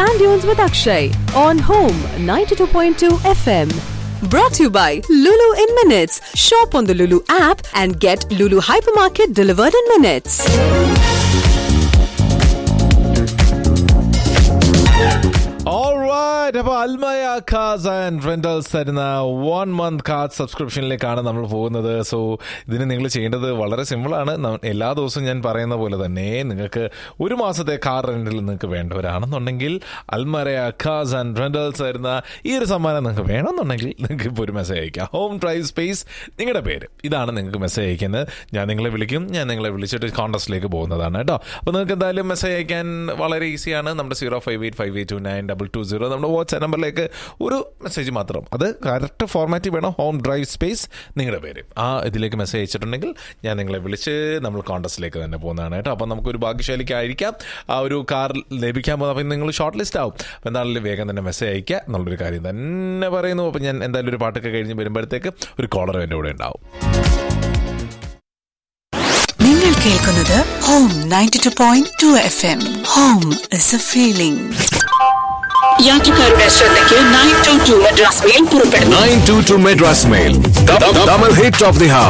Sand Dunes with Akshay on Home 92.2 FM. Brought to you by Lulu in Minutes. Shop on the Lulu app and get Lulu Hypermarket delivered in minutes. Alright, അപ്പോൾ Almaya cars and rentals തരുന്ന one month card സബ്സ്ക്രിപ്ഷനിലേക്കാണ് നമ്മൾ പോകുന്നത് so ഇതിന് നിങ്ങൾ ചെയ്യേണ്ടത് വളരെ സിമ്പിളാണ് ന- എല്ലാ ദിവസവും ഞാൻ പറയുന്ന പോലെ തന്നെ നിങ്ങൾക്ക് ഒരു മാസത്തെ കാർ റെന്റിൽ നിങ്ങൾക്ക് വേണ്ടവരാണെന്നുണ്ടെങ്കിൽ അൽമയ കാസ് ആൻഡ് റെന്റൽസ് തരുന്ന ഈ ഒരു സമ്മാനം നിങ്ങൾക്ക് വേണമെന്നുണ്ടെങ്കിൽ നിങ്ങൾക്ക് ഇപ്പോൾ ഒരു മെസ്സേജ് അയക്കാം ഹോം ഡ്രൈവ് സ്പേസ് നിങ്ങളുടെ പേര് ഇതാണ് നിങ്ങൾക്ക് മെസ്സേജ് അയക്കുന്നത് ഞാൻ നിങ്ങളെ വിളിക്കും ഞാൻ നിങ്ങളെ വിളിച്ചിട്ട് കോൺടസ്റ്റിലേക്ക് പോകുന്നതാണ് കേട്ടോ അപ്പോൾ നിങ്ങൾക്ക് എന്തായാലും മെസ്സേജ് അയക്കാൻ വളരെ ഈസിയാണ് നമ്മുടെ zero five eight five eight two nine double two zero നമ്മുടെ വാട്സ്ആപ്പ് നമ്പറിലേക്ക് ഒരു മെസ്സേജ് മാത്രം അത് കറക്റ്റ് ഫോർമാറ്റിൽ വേണം ഹോം ഡ്രൈവ് സ്പേസ് നിങ്ങളുടെ പേര് ആ ഇതിലേക്ക് മെസ്സേജ് അയച്ചിട്ടുണ്ടെങ്കിൽ ഞാൻ നിങ്ങളെ വിളിച്ച് നമ്മൾ കോൺടസ്റ്റിലേക്ക് തന്നെ പോകുന്നതാണ് കേട്ടോ അപ്പോൾ നമുക്കൊരു ഭാഗ്യശാലിക്കായിരിക്കാം ആ ഒരു കാർ ലഭിക്കാൻ പോകുന്നത് അപ്പോൾ നിങ്ങൾ ഷോർട്ട് ലിസ്റ്റ് ആവും അപ്പോൾ എന്താണെങ്കിലും വേഗം തന്നെ മെസ്സേജ് അയക്കുക എന്നുള്ളൊരു കാര്യം തന്നെ പറയുന്നു അപ്പോൾ ഞാൻ എന്തായാലും ഒരു പാട്ടൊക്കെ കഴിഞ്ഞ് വരുമ്പോഴത്തേക്ക് ഒരു കോളർ എൻ്റെ കൂടെ ഉണ്ടാവും നിങ്ങൾ കേൾക്കുന്നത് home ninety two point two F M home is a feeling യാത്രക്കാരുടെ ശ്രദ്ധയ്ക്ക് nine two two Madras mail പുറപ്പെടുന്നു 922 Madras Mail. The, the double hit of the hour.